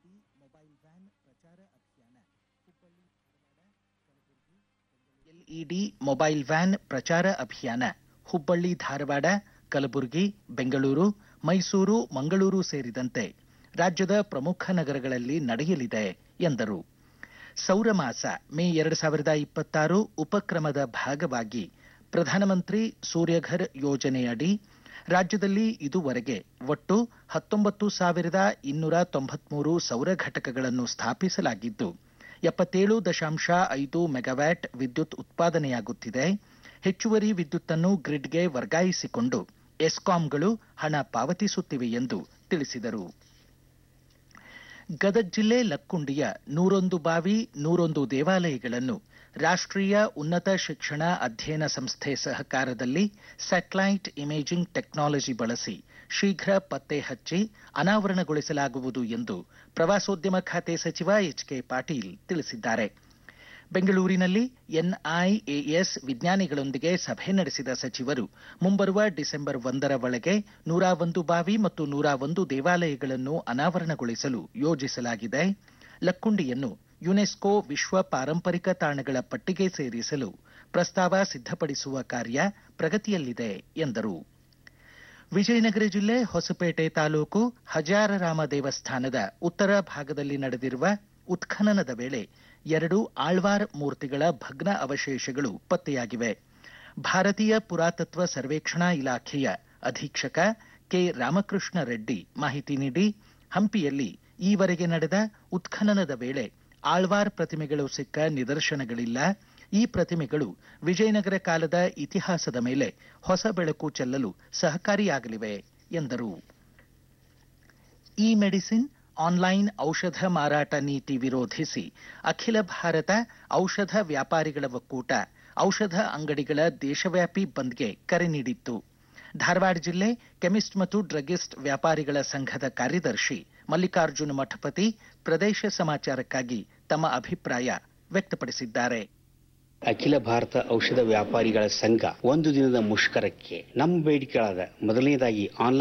LED mobile van ಪ್ರಚಾರ ಅಭಿಯಾನ ಹುಬ್ಬಳ್ಳಿ ಧಾರವಾಡ ಕಲಬುರಗಿ ಬೆಂಗಳೂರು ಮೈಸೂರು ಮಂಗಳೂರು ಸೇರಿದಂತೆ ರಾಜ್ಯದ ಪ್ರಮುಖ ನಗರಗಳಲ್ಲಿ ನಡೆಯಲಿದೆ ಎಂದರು ಸೌರಮಾಸ ಮೇ ಎರಡು ಸಾವಿರದ ಇಪ್ಪತ್ತಾರು ಉಪಕ್ರಮದ ಭಾಗವಾಗಿ ಪ್ರಧಾನಮಂತ್ರಿ ಸೂರ್ಯಘರ್ ಯೋಜನೆಯಡಿ ರಾಜ್ಯದಲ್ಲಿ ಇದುವರೆಗೆ ಒಟ್ಟು ಹತ್ತೊಂಬತ್ತು ಸಾವಿರದ ಇನ್ನೂರ ತೊಂಬತ್ಮೂರು ಸೌರ ಘಟಕಗಳನ್ನು ಸ್ಥಾಪಿಸಲಾಗಿದ್ದು ಎಪ್ಪತ್ತೇಳು ದಶಾಂಶ ಐದು ಮೆಗಾವ್ಯಾಟ್ ವಿದ್ಯುತ್ ಉತ್ಪಾದನೆಯಾಗುತ್ತಿದೆ ಹೆಚ್ಚುವರಿ ವಿದ್ಯುತ್ತನ್ನು ಗ್ರಿಡ್ಗೆ ವರ್ಗಾಯಿಸಿಕೊಂಡು ಎಸ್ಕಾಂಗಳು ಹಣ ಪಾವತಿಸುತ್ತಿವೆ ಎಂದು ತಿಳಿಸಿದರು ಗದಗ ಜಿಲ್ಲೆ ಲಕ್ಕುಂಡಿಯ ನೂರೊಂದು ಬಾವಿ ನೂರೊಂದು ದೇವಾಲಯಗಳನ್ನು ರಾಷ್ಟ್ರೀಯ ಉನ್ನತ ಶಿಕ್ಷಣ ಅಧ್ಯಯನ ಸಂಸ್ಥೆ ಸಹಕಾರದಲ್ಲಿ ಸ್ಯಾಟಲೈಟ್ ಇಮೇಜಿಂಗ್ ಟೆಕ್ನಾಲಜಿ ಬಳಸಿ ಶೀಘ್ರ ಪತ್ತೆ ಹಚ್ಚಿ ಅನಾವರಣಗೊಳಿಸಲಾಗುವುದು ಎಂದು ಪ್ರವಾಸೋದ್ಯಮ ಖಾತೆ ಸಚಿವ ಎಚ್ ಕೆ ಪಾಟೀಲ್ ತಿಳಿಸಿದ್ದಾರೆ ಬೆಂಗಳೂರಿನಲ್ಲಿ ಎನ್ಐಎಎಸ್ ವಿಜ್ಞಾನಿಗಳೊಂದಿಗೆ ಸಭೆ ನಡೆಸಿದ ಸಚಿವರು ಮುಂಬರುವ ಡಿಸೆಂಬರ್ ಒಂದರ ಒಳಗೆ ನೂರ ಒಂದು ಬಾವಿ ಮತ್ತು ನೂರ ಒಂದು ದೇವಾಲಯಗಳನ್ನು ಅನಾವರಣಗೊಳಿಸಲು ಯೋಜಿಸಲಾಗಿದೆ ಲಕ್ಕುಂಡಿಯನ್ನು ಯುನೆಸ್ಕೋ ವಿಶ್ವ ಪಾರಂಪರಿಕ ತಾಣಗಳ ಪಟ್ಟಿಗೆ ಸೇರಿಸಲು ಪ್ರಸ್ತಾವ ಸಿದ್ಧಪಡಿಸುವ ಕಾರ್ಯ ಪ್ರಗತಿಯಲ್ಲಿದೆ ಎಂದರು ವಿಜಯನಗರ ಜಿಲ್ಲೆ ಹೊಸಪೇಟೆ ತಾಲೂಕು ಹಜಾರರಾಮ ದೇವಸ್ಥಾನದ ಉತ್ತರ ಭಾಗದಲ್ಲಿ ನಡೆದಿರುವ ಉತ್ಖನನದ ವೇಳೆ ಎರಡು ಆಳ್ವಾರ್ ಮೂರ್ತಿಗಳ ಭಗ್ನ ಅವಶೇಷಗಳು ಪತ್ತೆಯಾಗಿವೆ ಭಾರತೀಯ ಪುರಾತತ್ವ ಸರ್ವೇಕ್ಷಣಾ ಇಲಾಖೆಯ ಅಧೀಕ್ಷಕ ಕೆ ರಾಮಕೃಷ್ಣ ರೆಡ್ಡಿ ಮಾಹಿತಿ ನೀಡಿ ಹಂಪಿಯಲ್ಲಿ ಈವರೆಗೆ ನಡೆದ ಉತ್ಖನನದ ವೇಳೆ ಆಳ್ವಾರ್ ಪ್ರತಿಮೆಗಳು ಸಿಕ್ಕ ನಿದರ್ಶನಗಳಿಲ್ಲ ಈ ಪ್ರತಿಮೆಗಳು ವಿಜಯನಗರ ಕಾಲದ ಇತಿಹಾಸದ ಮೇಲೆ ಹೊಸ ಬೆಳಕು ಚೆಲ್ಲಲು ಸಹಕಾರಿಯಾಗಲಿವೆ ಎಂದರು ಇ ಮೆಡಿಸಿನ್ ಆನ್ಲೈನ್ ಔಷಧ ಮಾರಾಟ ನೀತಿ ವಿರೋಧಿಸಿ ಅಖಿಲ ಭಾರತ ಔಷಧ ವ್ಯಾಪಾರಿಗಳ ಒಕ್ಕೂಟ ಔಷಧ ಅಂಗಡಿಗಳ ದೇಶವ್ಯಾಪಿ ಬಂದ್ಗೆ ಕರೆ ನೀಡಿತ್ತು ಧಾರವಾಡ ಜಿಲ್ಲೆ ಕೆಮಿಸ್ಟ್ ಮತ್ತು ಡ್ರಗಿಸ್ಟ್ ವ್ಯಾಪಾರಿಗಳ ಸಂಘದ ಕಾರ್ಯದರ್ಶಿ ಮಲ್ಲಿಕಾರ್ಜುನ ಮಠಪತಿ ಪ್ರದೇಶ ಸಮಾಚಾರಕ್ಕಾಗಿ ತಮ್ಮ ಅಭಿಪ್ರಾಯ ವ್ಯಕ್ತಪಡಿಸಿದ್ದಾರೆ ಅಖಿಲ ಭಾರತ ಔಷಧ ವ್ಯಾಪಾರಿಗಳ ಸಂಘ ಒಂದು ದಿನದ ಮುಷ್ಕರಕ್ಕೆ ನಮ್ಮ ಬೇಡಿಕೆಗಳಾದ ಮೊದಲನೇದಾಗಿ ಆನ್ಲೈನ್